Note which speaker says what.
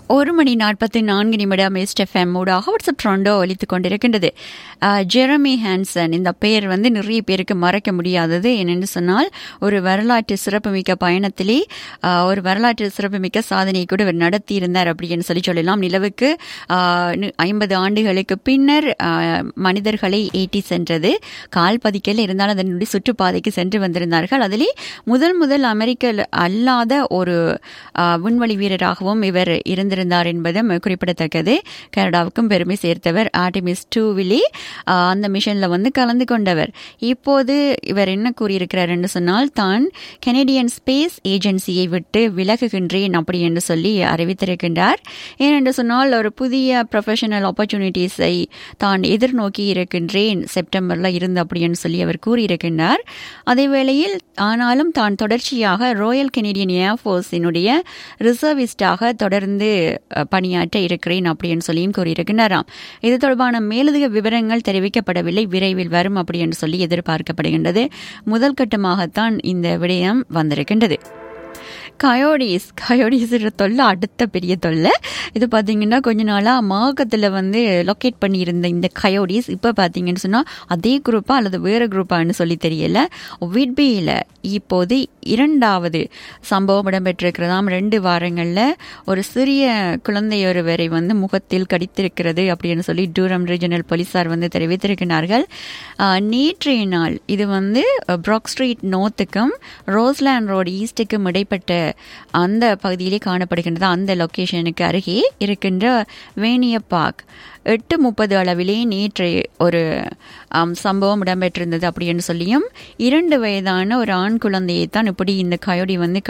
Speaker 1: ஒரு மணி நாற்பத்தி நான்கு நிமிடம் எஸ்ட் எஃப்எம் ஊடாக வாட்ஸ்அப் ட்ரோண்டோ ஒலித்துக் கொண்டிருக்கின்றது அஹ், ஜெரமி ஹான்சன் இந்த பெயர் வந்து நிறைய பேருக்கு மறக்க முடியாதது என்னென்னு சொன்னால் ஒரு வரலாற்று சிறப்புமிக்க பயணத்திலே அஹ், ஒரு வரலாற்று சிறப்புமிக்க சாதனையை கூட இவர் நடத்தியிருந்தார் அப்படின்னு சொல்லி சொல்லலாம் நிலவுக்கு ஐம்பது ஆண்டுகளுக்கு பின்னர் அஹ், மனிதர்களை ஏற்றி சென்றது கால் பதிக்கல இருந்தாலும் அதனுடைய சுற்றுப்பாதைக்கு சென்று வந்திருந்தார்கள் அதிலே முதல் முதல் அமெரிக்க அல்லாத ஒரு அஹ், விண்வெளி வீரராகவும் இவர் இருந்திருந்தார் என்பதும் குறிப்பிடத்தக்கது கனடாவுக்கும் பெருமை சேர்த்தவர் ஆர்டிமிஸ் டூவிலே அந்த மிஷனில் வந்து கலந்து கொண்டவர் இப்போது இவர் என்ன கூறியிருக்கிறார் என்று சொன்னால் தான் கெனடியன் ஸ்பேஸ் ஏஜென்சியை விட்டு விலகுகின்றேன் அப்படி என்று சொல்லி அறிவித்திருக்கின்றார் ஏனென்று சொன்னால் ஒரு புதிய ப்ரொஃபஷனல் ஆப்பர்ச்சுனிட்டிஸை தான் எதிர்நோக்கி இருக்கின்றேன் செப்டம்பரில் இருந்து அப்படின்னு சொல்லி அவர் கூறியிருக்கின்றார் அதே வேளையில் ஆனாலும் தான் தொடர்ச்சியாக ராயல் கெனடியன் ஏர்ஃபோர்ஸினுடைய ரிசர்விஸ்டாக தொடர்ந்து அஹ், பணியாற்ற இருக்கிறேன் அப்படின்னு சொல்லியும் கூறியிருக்கின்றாராம் இது தொடர்பான மேலதிக விவரங்கள் தெரிவிக்கப்படவில்லை விரைவில் வரும் அப்படி என்று சொல்லி எதிர்பார்க்கப்படுகின்றது முதல் கட்டமாகத்தான் இந்த விடயம் வந்திருக்கின்றது கயோடிஸ் கயோடிஸ் தொல்லை அடுத்த பெரிய தொல்லை இது பார்த்தீங்கன்னா கொஞ்ச நாளாக மாகத்தில் வந்து லொக்கேட் பண்ணியிருந்த இந்த கயோடிஸ் இப்போ பார்த்தீங்கன்னு சொன்னால் அதே குரூப்பா அல்லது வேறு குரூப்பான்னு சொல்லி தெரியல விட்பியில் இப்போது இரண்டாவது சம்பவம் இடம்பெற்றிருக்கிறதாம் ரெண்டு வாரங்களில் ஒரு சிறிய குழந்தை ஒருவரை வந்து முகத்தில் கடித்திருக்கிறது அப்படின்னு சொல்லி டூரம் ரீஜனல் போலீசார் வந்து தெரிவித்திருக்கிறார்கள் ஆஹ், நேற்றைய நாள் இது வந்து ப்ராக் ஸ்ட்ரீட் நோர்த்துக்கும் ரோஸ்லேண்ட் ரோடு ஈஸ்ட்டுக்கும் இடைப்பட்ட அந்த பகுதியிலே காணப்படுகின்றது அந்த லொக்கேஷனுக்கு அருகே இருக்கின்ற வேணிய பார்க் எட்டு முப்பது அளவிலே நேற்று ஒரு ஆம், சம்பவம் இடம்பெற்றிருந்தது அப்படின்னு சொல்லியும் இரண்டு வயதான ஒரு ஆண் குழந்தையை தான் இப்படி இந்த கயோடி வந்து